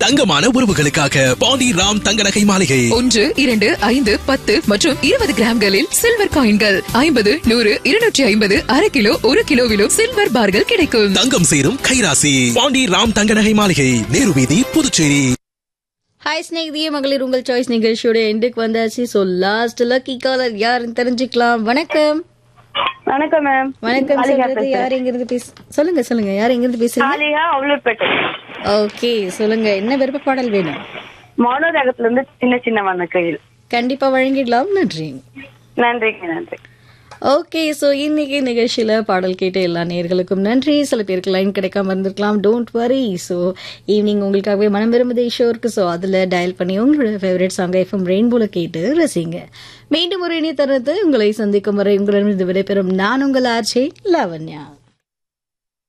தங்கமான உறவுகளுக்காக பாண்டி ராம் தங்க நகை மாளிகை ஒன்று இரண்டு ஐந்து பத்து மற்றும் இருபது கிராம்களில் சில்வர் காயின்கள் ஐம்பது நூறு இருநூற்றி ஐம்பது அரை கிலோ ஒரு கிலோவிலும் சில்வர் பார்கள் கிடைக்கும் தங்கம் சேரும் கைராசி பாண்டி ராம் தங்க நகை மாளிகை நேரு வீதி புதுச்சேரி ஹாய் ஸ்நேகிதிய மகளிர் உங்கள் சாய்ஸ் நிகழ்ச்சியோட எண்டுக்கு வந்தாச்சு ஸோ லாஸ்ட் லக்கி காலர் யாருன்னு தெரிஞ்சுக்கலாம் வணக்கம் வணக்கம் மேம் வணக்கம் மாலிகா சொல்றது பேசுறேன். யார் எங்கிருந்து பேச சொல்லுங்க சொல்லுங்க யார் எங்கிருந்து பேசுறீங்க மாலிகா அவலூர்பேட்டை ஓகே சொல்லுங்க என்ன விருப்ப பாடல் வேணும் மௌனராகத்துல இருந்து சின்ன சின்ன வந்த கையில் கண்டிப்பா வழங்கிடலாம் நன்றி நன்றிங்க நன்றி ஓகே ஸோ இன்னைக்கு நிகழ்ச்சியில பாடல் கேட்ட எல்லா நேர்களுக்கும் நன்றி சில பேருக்கு லைன் கிடைக்காம இருந்திருக்கலாம் டோன்ட் வரி ஸோ ஈவினிங் உங்களுக்காகவே மனம் விரும்புதே ஷோ இருக்கு ஸோ அதில் டயல் பண்ணி உங்களோட ஃபேவரட் சாங் எஃப்எம் ரெயின்போல கேட்டு ரசிங்க மீண்டும் ஒரு இணைய தருணத்தை உங்களை சந்திக்கும் வரை உங்களிடமிருந்து விடைபெறும் நான் உங்கள் ஆர்ச்சே லாவண்யா